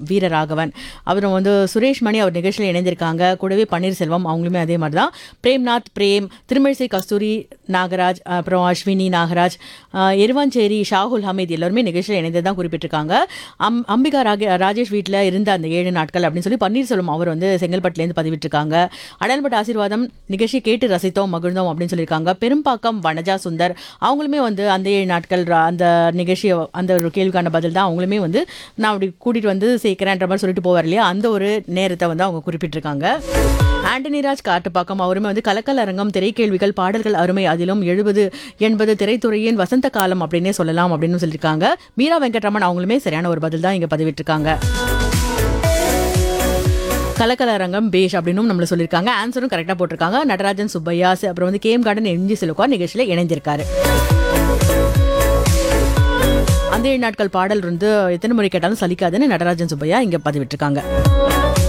வீரராகவன் அப்புறம் வந்து சுரேஷ் மணி அவர் நிகழ்ச்சியில் இணைந்திருக்காங்க கூடவே பன்னீர்செல்வம் அவங்களுமே அதே மாதிரி தான் பிரேம்நாத் பிரேம் திருமழிசை கஸ்தூரி நாகராஜ் அப்புறம் அஸ்வினி நாகராஜ் அஹ், எருவாஞ்சேரி ஷாகுல் ஹமீத் எல்லாருமே நிகழ்ச்சியில் இணைந்து தான் குறிப்பிட்டிருக்காங்க அம் அம்பிகா ராகே ராஜேஷ் வீட்டில் இருந்த அந்த ஏழு நாட்கள் அப்படின்னு சொல்லி பன்னீர்செல்வம் அவர் வந்து செங்கல்பட்டுலேருந்து பதிவிட்டிருக்காங்க அடல்பட் ஆசீர்வாதம் நிகழ்ச்சி கேட்டு ரசித்தோம் மகிழ்ந்தோம் அப்படின்னு சொல்லியிருக்காங்க பெரும்பாக்கம் வனஜா சுந்தர் அவங்களுமே வந்து அந்த ஏழு நாட்கள் ர- அந்த நிகழ்ச்சியை அந்த ஒரு கேள்விக்கான பதில் தான் அவங்களுமே வந்து நான் அப்படி கூட்டிட்டு வந்து சேர்க்கிறேன்ற மாதிரி சொல்லிட்டு போவார் இல்லையா அந்த ஒரு நேரத்தை வந்து அவங்க குறிப்பிட்டிருக்காங்க ஆண்டனிராஜ் காட்டுப்பாக்கம் அவருமே வந்து கலக்கல் அரங்கம் திரைக்கேள்விகள் பாடல்கள் அருமை அதிலும் எழுபது எண்பது திரைத்துறையின் வசந்த காலம் அப்படின்னே சொல்லலாம் அப்படின்னு சொல்லியிருக்காங்க மீரா வெங்கட்ரமன் அவங்களுமே சரியான ஒரு பதில் தான் இங்க பதிவிட்டிருக்காங்க கலக்கல அரங்கம் பேஷ் அப்படின்னும் நம்மள சொல்லியிருக்காங்க ஆன்சரும் கரெக்டாக போட்டிருக்காங்க நடராஜன் சுப்பையா சி- அப்புறம் வந்து கேம் கார்டன் எம்ஜி சிலுக்கா நிகழ்ச்சியில் இணைஞ்சிருக்காரு அந்த ஏழு நாட்கள் பாடல் வந்து எத்தனை முறை கேட்டாலும் சலிக்காதுன்னு நடராஜன் சுப்பையா இங்க பதிவிட்டிருக்காங்க